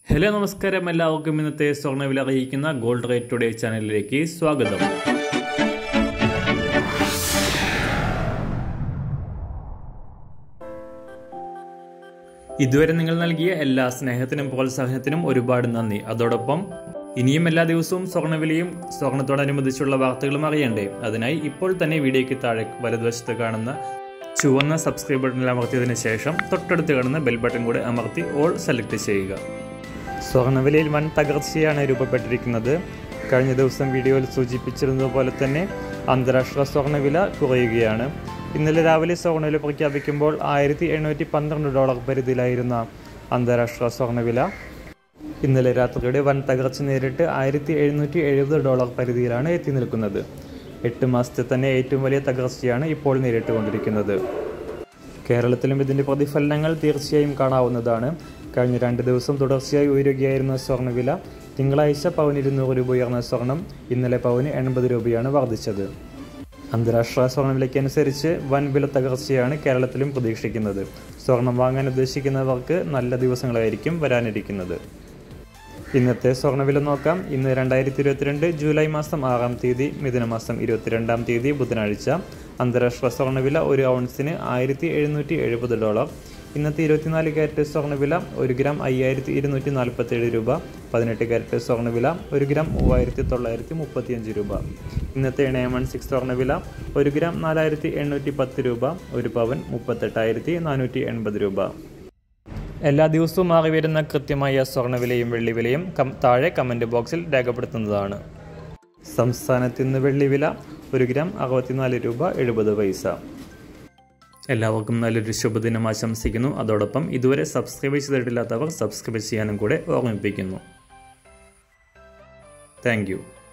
hello നമസ്കാരം എല്ലാവർക്കും ഇന്നത്തെ സ്വർണ്ണവില അറിയിക്കുന്ന ഗോൾഡ് റേറ്റ് ടുഡേ ചാനലിലേക്ക് സ്വാഗതം ഇതുവരെ നിങ്ങൾ നൽകിയ എല്ലാ സ്നേഹത്തിനും പ്രോത്സാഹനത്തിനും ഒരുപാട് നന്ദി അതോടൊപ്പം ഇനിയും എല്ലാ ദിവസവും സ്വർണ്ണവിലയും സ്വർണത്തോടനുബന്ധിച്ചുള്ള വാർത്തകളും അറിയണ്ടേ അതിനായി ഇപ്പോൾ തന്നെ വീഡിയോയ്ക്ക് താഴെ വലതുവശത്ത് കാണുന്ന ചുവന്ന സബ്സ്ക്രൈബ് ബട്ടണിൽ അമർത്തിയതിനു ശേഷം തൊട്ടടുത്ത് കാണുന്ന ബെൽ ബട്ടൺ കൂടെ അമർത്തി ഓൾ സെലക്ട് ചെയ്യുക സ്വർണ്ണവിലയിൽ വൻ തകർച്ചയാണ് രൂപപ്പെട്ടിരിക്കുന്നത് കഴിഞ്ഞ ദിവസം വീഡിയോയിൽ സൂചിപ്പിച്ചിരുന്നതുപോലെ തന്നെ അന്താരാഷ്ട്ര സ്വർണ്ണവില കുറയുകയാണ് ഇന്നലെ രാവിലെ സ്വർണ്ണവില പ്രഖ്യാപിക്കുമ്പോൾ ആയിരത്തി എണ്ണൂറ്റി പന്ത്രണ്ട് ഡോളർ പരിധിയിലായിരുന്ന അന്താരാഷ്ട്ര സ്വർണ്ണവില ഇന്നലെ രാത്രിയുടെ വൻ തകർച്ച നേരിട്ട് ആയിരത്തി എഴുന്നൂറ്റി എഴുപത് ഡോളർ പരിധിയിലാണ് എത്തി നിൽക്കുന്നത് എട്ട് മാസത്തെ തന്നെ ഏറ്റവും വലിയ തകർച്ചയാണ് ഇപ്പോൾ നേരിട്ടുകൊണ്ടിരിക്കുന്നത് കേരളത്തിലും ഇതിൻ്റെ പ്രതിഫലനങ്ങൾ തീർച്ചയായും കാണാവുന്നതാണ് കഴിഞ്ഞ രണ്ട് ദിവസം തുടർച്ചയായി ഉയരുകയായിരുന്ന സ്വർണ്ണവില തിങ്കളാഴ്ച പവന് ഇരുന്നൂറ് രൂപ ഉയർന്ന സ്വർണം ഇന്നലെ പവന് എൺപത് രൂപയാണ് വർദ്ധിച്ചത് അന്താരാഷ്ട്ര സ്വർണ്ണവിലയ്ക്കനുസരിച്ച് വൻ വില തകർച്ചയാണ് കേരളത്തിലും പ്രതീക്ഷിക്കുന്നത് സ്വർണം വാങ്ങാൻ ഉദ്ദേശിക്കുന്നവർക്ക് നല്ല ദിവസങ്ങളായിരിക്കും വരാനിരിക്കുന്നത് ഇന്നത്തെ സ്വർണ്ണവില നോക്കാം ഇന്ന് രണ്ടായിരത്തി ഇരുപത്തിരണ്ട് ജൂലൈ മാസം ആറാം തീയതി മിഥുനമാസം ഇരുപത്തിരണ്ടാം തീയതി ബുധനാഴ്ച അന്താരാഷ്ട്ര സ്വർണ്ണവില ഒരു ഔൺസിന് ആയിരത്തി എഴുന്നൂറ്റി എഴുപത് ഡോളർ ഇന്നത്തെ ഇരുപത്തിനാല് ക്യാരറ്റ് സ്വർണ്ണവില ഒരു ഗ്രാം അയ്യായിരത്തി ഇരുന്നൂറ്റി നാൽപ്പത്തേഴ് രൂപ പതിനെട്ട് ക്യാരറ്റ് സ്വർണ്ണവില ഒരു ഗ്രാം മൂവായിരത്തി തൊള്ളായിരത്തി മുപ്പത്തിയഞ്ച് രൂപ ഇന്നത്തെ നയൻ വൺ സിക്സ് സ്വർണ്ണവില ഒരു ഗ്രാം നാലായിരത്തി എണ്ണൂറ്റി പത്ത് രൂപ ഒരു പവൻ മുപ്പത്തെട്ടായിരത്തി നാനൂറ്റി എൺപത് രൂപ എല്ലാ ദിവസവും മാറി വരുന്ന കൃത്യമായ സ്വർണ്ണവിലയും വെള്ളിവിലയും കം താഴെ കമൻറ്റ് ബോക്സിൽ രേഖപ്പെടുത്തുന്നതാണ് സംസ്ഥാനത്ത് ഇന്ന് വെള്ളിവില ഒരു ഗ്രാം അറുപത്തിനാല് രൂപ എഴുപത് പൈസ എല്ലാവർക്കും നല്ലൊരു ശുഭദിനം ആശംസിക്കുന്നു അതോടൊപ്പം ഇതുവരെ സബ്സ്ക്രൈബ് ചെയ്തിട്ടില്ലാത്തവർ സബ്സ്ക്രൈബ് ചെയ്യാനും കൂടെ ഓർമ്മിപ്പിക്കുന്നു താങ്ക്